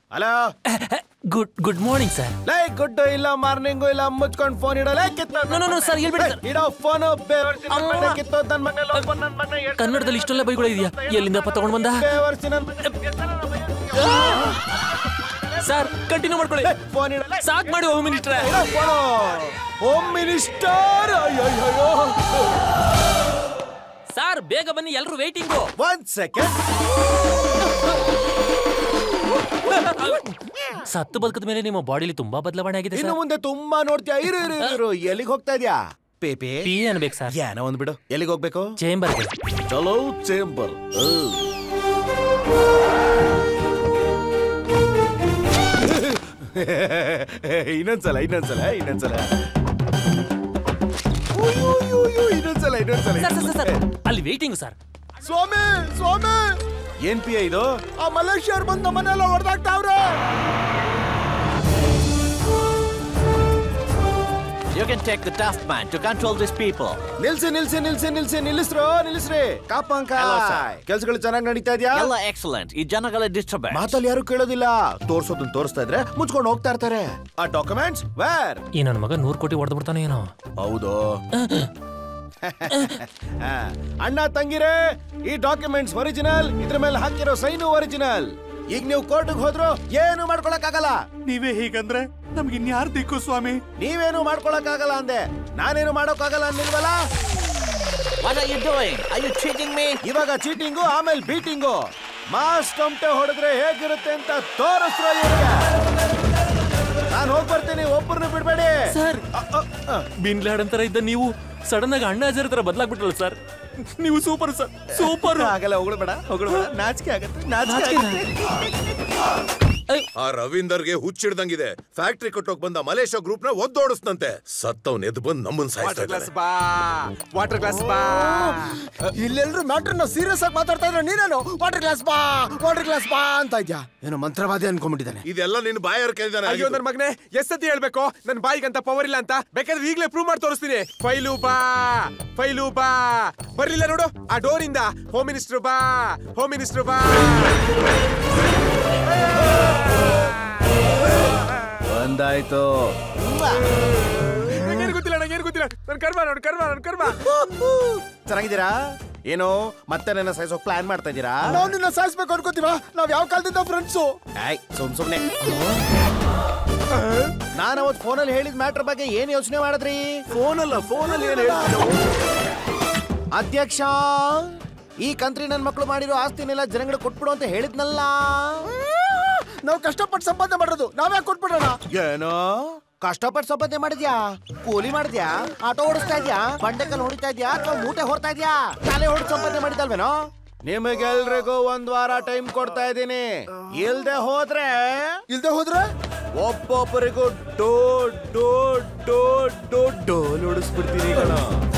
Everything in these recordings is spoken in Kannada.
Hello good good morning sir ಲೈ ಗುಡ್ ಇಲ್ಲ ಮಾರ್ನಿಂಗು ಇಲ್ಲ ಮುಚ್ಕೊಂಡ್ ಫೋನ್ ಇಡೋ ಕಿತ್ತ No, no, no, sir, ಹೇಳ್ಬೇಡಿ, sir. ಇಡೋ ಫೋನ್ ಅಮ್ಮ. ಕಿತ್ತೋ ನನ್ ಮನೇಲಿ ಒಬ್ಬ ನನ್ ಮನೆ ಎಷ್ಟ್ ಕನ್ನಡದಲ್ಲಿ ಇಷ್ಟೊಂದು ಬೈಗಳು ಇದೆಯಾ ಎಲ್ಲಿಂದಪ್ಪ ತಗೊಂಡ್ ಬಂದ ಬೇವರ್ಸಿ ನನ್ ಸರ್ ಕಂಟಿನ್ಯೂ ಮಾಡ್ಕೊಳ್ಳಿ ಫೋನ್ ಇಡಲ್ಲ ಸಾಕ್ ಮಾಡಿ ಹೋಮ್ ಮಿನಿಸ್ಟ್ರೆ ಹೋಮ್ ಮಿನಿಸ್ಟರ್ ಅಯ್ಯಯ್ಯೋ ಸರ್ ಬೇಗ ಬನ್ನಿ ಎಲ್ರು ವೇಟಿಂಗು ಒಂದ್ ಸೆಕೆಂಡ್ ಸತ್ತು ಬದುಕದ ಮೇಲೆ ನಿಮ್ಮ ಬಾಡಿಲಿ ತುಂಬಾ ಬದಲಾವಣೆ ಆಗಿದೆ ಇನ್ನು ಸರ್ ಮುಂದೆ ತುಂಬಾ ನೋಡ್ತೀಯ ಇರು ಇರು ಇರು, ಇರು ಎಲ್ಲಿಗೆ ಹೋಗ್ತಾ ಇದ್ಯಾ ಪೇಪೆ ಪಿ ಅನ್ಬೇಕು ಸರ್ ಏನೋ ಒಂದ್ ಬಿಡು ಎಲ್ಲಿಗೆ ಹೋಗ್ಬೇಕು ಚೇಂಬರ್ಗೆ ಚಲೋ ಚೇಂಬರ್ ಇನ್ನೊಂದ್ಸಲ ಇನ್ನೊಂದ್ಸಲ ಇನ್ನೊಂದ್ಸಲ ಉಯ್ಯು, ಉಯ್ಯು, ಉಯ್ಯು, ಇನ್ನೊಂದ್ಸಲ ಇನ್ನೊಂದ್ಸಲ ಸರ್ ಸರ್ ಸರ್ ಇನ್ನೊಂದ್ಸಲ. ಅಲ್ಲಿ ವೇಟಿಂಗ್ ಸರ್ ಸ್ವಾಮಿ ಸ್ವಾಮಿ ಏನ್ ಪಿ ಇದು ಆ ಮಲೇಷ್ಯರ್ ಬಂದ ಮನೆಯಲ್ಲ ಹೊಡೆದಾಗ್ತಾವ್ರೆ You can take the tough man to control these people. ನಿಲ್ಸಿ ನಿಲ್ಸಿ ನಿಲ್ಸಿ ನಿಲ್ಸಿ ನಿಲ್ಲಿಸ್ರು ನಿಲ್ಲಿಸ್ರಿ ಕಾಪಂಕ Hello, sir. ಕೆಲ್ಸಗಳು ಚೆನ್ನಾಗಿ ನಡೀತಾ ಇದೆಯಾ ಎಲ್ಲ ಎಕ್ಸಲೆಂಟ್ ಈ ಜನಗಳ ಡಿಸ್ಟರ್ಬೆನ್ಸ್ ಮಾತಲ್ಲಿ ಯಾರು ಕೇಳೋದಿಲ್ಲ ತೋರ್ಸೋದನ್ನ ತೋರಿಸ್ತಾ ಇದ್ರೆ ಮುಚ್ಕೊಂಡು ಹೋಗ್ತಾ ಇರ್ತಾರೆ ಆ ಡಾಕ್ಯುಮೆಂಟ್ಸ್ ವೇರ್ ಈ ನನ್ನ ಮಗ ನೂರ್ ಕೋಟಿ ಹೊಡೆದು ಬಿಡ್ತಾನೆ ಏನೋ ಹೌದು ಆ, ಅಣ್ಣ ತಂಗಿರೇ ಈ ಡಾಕ್ಯುಮೆಂಟ್ಸ್ ಒರಿಜಿನಲ್ ಇದ್ರ ಮೇಲೆ ಹಾಕಿರೋ ಸೈನು ಒರಿಜಿನಲ್ ಈಗ ನೀವು ಕೋರ್ಟ್ಗೆ ಹೋದ್ರು ಏನು ಮಾಡ್ಕೊಳಕ್ ಆಗಲ್ಲ ನೀವೇ ಹೀಗಂದ್ರೆ ನಮ್ಗೆ ಇನ್ಯಾರು ದಿಕ್ಕು ಸ್ವಾಮಿ ನೀವೇನು ಮಾಡ್ಕೊಳಕ್ ಆಗಲ್ಲ ಅಂದೆ ನಾನೇನು ಮಾಡೋಕ್ಕಾಗಲ್ಲ ಅಂದಿಲ್ವಲ್ಲ what are you doing are you cheating me ಇವಾಗ ಚೀಟಿಂಗು ಆಮೇಲೆ ಬೀಟಿಂಗು ಮಾಸ್ ಟೊಮ್ಟೆ ಹೊಡೆದ್ರೆ ಹೇಗಿರುತ್ತೆ ಅಂತ ತೋರಿಸ್ರು ಇವ್ರಿಗೆ ನಾನು ಹೋಗ್ ಬರ್ತೀನಿ ಒಬ್ಬರನ್ನ ಬಿಡ್ಬೇಡಿ ಸರ್ ಅ, ಅ, ಅ. ಬಿನ್ ಲಾಡನ್ ತರ ಇದ್ದ ನೀವು ಸಡನ್ ಆಗಿ ಅಣ್ಣ ಹಜಾರ್ ತರ ಬದಲಾಗ್ಬಿಟ್ರಲ್ಲ ಸರ್ ನೀವು ಸೂಪರ್ ಸರ್ ಸೂಪರ್ ಆಗಲ್ಲ ಹೊಗಳ್ಬೇಡ ಹೊಗಳ್ಬೇಡ ನಾಚಿಕೆ ಆಗತ್ತೆ ನಾಚಿಕೆ ಆಗತ್ತೆ ಆ ರವೀಂದರ್ಗೆ ಹುಚ್ಚಿಡ್ದಂಗಿದೆ ಫ್ಯಾಕ್ಟ್ರಿ ಕಟ್ಟೋಕ್ ಬಂದ ಮಲೇಷ್ಯಾ ಗ್ರೂಪ್ ನ ಒದ್ದೋಡಿಸ್ತಂತೆ ಸತ್ತವ್ನ ಎದ್ದು ಬಂದು ನಮ್ಮನ್ ಸಾಯಿಸ್ತಾ ಇದ್ದಾರೆ ಬಾ ವಾಟರ್ ಗ್ಲಾಸ್ ಬಾ ಇಲ್ಲೆಲ್ರು ಮ್ಯಾಟ್ರನ್ನ ಸೀರಿಯಸ್ ಆಗಿ ಮಾತಾಡ್ತಾ ಇದ್ರೆ ನೀನೇನು ವಾಟರ್ ಗ್ಲಾಸ್ ಬಾ ವಾಟರ್ ಗ್ಲಾಸ್ ಬಾ ಅಂತ ಇದ್ಯಾ ಏನೋ ಮಂತ್ರವಾದಿ ಅನ್ಕೊಂಡ್ಬಿಟ್ಟಿದ್ದಾನೆ ಇದೆಲ್ಲ ನಿನ್ ಬಾಯರ್ ಕೇಳಿದಾನೆ ಅಯ್ಯೋ ನನ್ ಮಗನೇ ಎಷ್ಟತಿ ಹೇಳ್ಬೇಕು ನನ್ ಬಾಯಿಗಂತ ಪವರ್ ಇಲ್ಲ ಅಂತ ಬೇಕಾದ್ರೆ ಈಗಲೇ ಪ್ರೂವ್ ಮಾಡಿ ತೋರಿಸ್ತೀನಿ ಫೈಲು ಬಾ ಫೈಲು ಬಾ ಬರ್ಲಿಲ್ಲ ನೋಡು ಆ ಡೋರ್ ಇಂದ ಹೋಮ್ ಮಿನಿಸ್ಟರ್ ಬಾ ಹೋಮ್ ಮಿನಿಸ್ಟರ್ ಬಾ ಒಂದಾಯ್ತು ನಂಗೇನು ಗೊತ್ತಿಲ್ಲ ನಂಗೇನು ಗೊತ್ತಿಲ್ಲ ನನ್ ಕರ್ಮ ನೋಡು ಕರ್ಮ ನನ್ ಕರ್ಮ ಚೆನ್ನಾಗಿದ್ದೀರಾ ಏನು ಮತ್ತೆ ನನ್ನ ಸಾಯಿಸೋಕ್ ಪ್ಲಾನ್ ಮಾಡ್ತಾ ಇದ್ದೀರಾ ನಾವು ನಿನ್ನ ಸಾಯಿಸ್ಬೇಕು ಅನ್ಕೋತೀವ ನಾವ್ ಯಾವ ಕಾಲದಿಂದ ಫ್ರೆಂಡ್ಸು ಆಯ್ ಸುಮ್ ಸುಮ್ನೆ ನಾನು ಅವತ್ ಫೋನಲ್ಲಿ ಹೇಳಿದ ಮ್ಯಾಟ್ರ್ ಬಗ್ಗೆ ಏನ್ ಯೋಚನೆ ಮಾಡಿದ್ರಿ ಫೋನಲ್ಲ ಫೋನಲ್ಲಿ ಏನ್ ಅಧ್ಯಕ್ಷ ಈ ಕಂತ್ರಿ ನನ್ ಮಕ್ಕಳು ಮಾಡಿರೋ ಆಸ್ತಿನೆಲ್ಲ ಜನಗಳಿಗೆ ಕೊಟ್ಬಿಡು ಅಂತ ಹೇಳಿದ್ನಲ್ಲ ನಾವು ಕಷ್ಟಪಟ್ಟು ಸಂಪಾದನೆ ಮಾಡೋದು ನಾವ್ಯಾಕೆ ಕೊಟ್ಬಿಡೋಣ ಏನೋ ಕಷ್ಟಪಟ್ಟು ಸಂಪಾದನೆ ಮಾಡಿದ್ಯಾ ಕೂಲಿ ಮಾಡಿದ್ಯಾ ಆಟೋ ಓಡಿಸ್ತಾ ಇದ್ಯಾ ಬಂಡೆಕಲ್ ಹೊಡಿತಾ ಇದ್ಯಾ ಅಥವಾ ಮೂಟೆ ಹೊರ್ತಾ ಇದ್ಯಾ ತಲೆ ಹೊಡೆದು ಸಂಪಾದನೆ ಮಾಡಿದಲ್ವೇನೋ ನಿಮಗೆಲ್ರಿಗೂ ಒಂದ್ ವಾರ ಟೈಮ್ ಕೊಡ್ತಾ ಇದ್ದೀನಿ ಇಲ್ದೆ ಹೋದ್ರೆ ಇಲ್ದೆ ಹೋದ್ರೆ ಒಬ್ಬೊಬ್ಬರಿಗೂ ಡೋ ಡೋ ಡೋ ಡೋ ಡೋಲ್ ಹೊಡಿಸ್ಬಿಡ್ತೀನಿ ಕಣ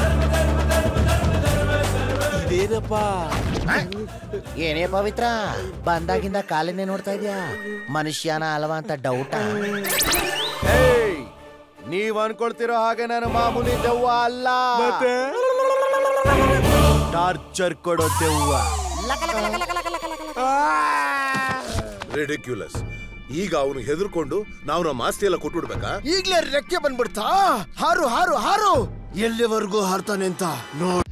ಇದೇನಪ್ಪ ಏನೇ ಪವಿತ್ರ ಬಂದಾಗಿಂದ ಕಾಲಿನೇ ನೋಡ್ತಾ ಇದ್ಯಾ ಮನುಷ್ಯನ ಅಲ್ವಾ ಅಂತ ಡೌಟ ನೀವ್ ಅನ್ಕೊಳ್ತಿರೋ ಹಾಗೆ ನಾನು ಮಾಮೂಲಿ ದೆವ್ವ ಅಲ್ಲ ಟಾರ್ಚರ್ ಕೊಡೋ ದೆವ್ವ ರಿಡಿಕ್ಯುಲಸ್ ಈಗ ಅವನು ಹೆದರ್ಕೊಂಡು ನಾವು ನಮ್ಮ ಆಸ್ತಿ ಎಲ್ಲ ಕೊಟ್ಬಿಡ್ಬೇಕಾ ಈಗ್ಲೇ ರೆಕ್ಕೆ ಬಂದ್ಬಿಡ್ತಾ ಹಾರು ಹಾರು ಹಾರು ಎಲ್ಲಿವರೆಗೂ ಹಾರ್ತಾನೆ ಅಂತ ನೋಡ್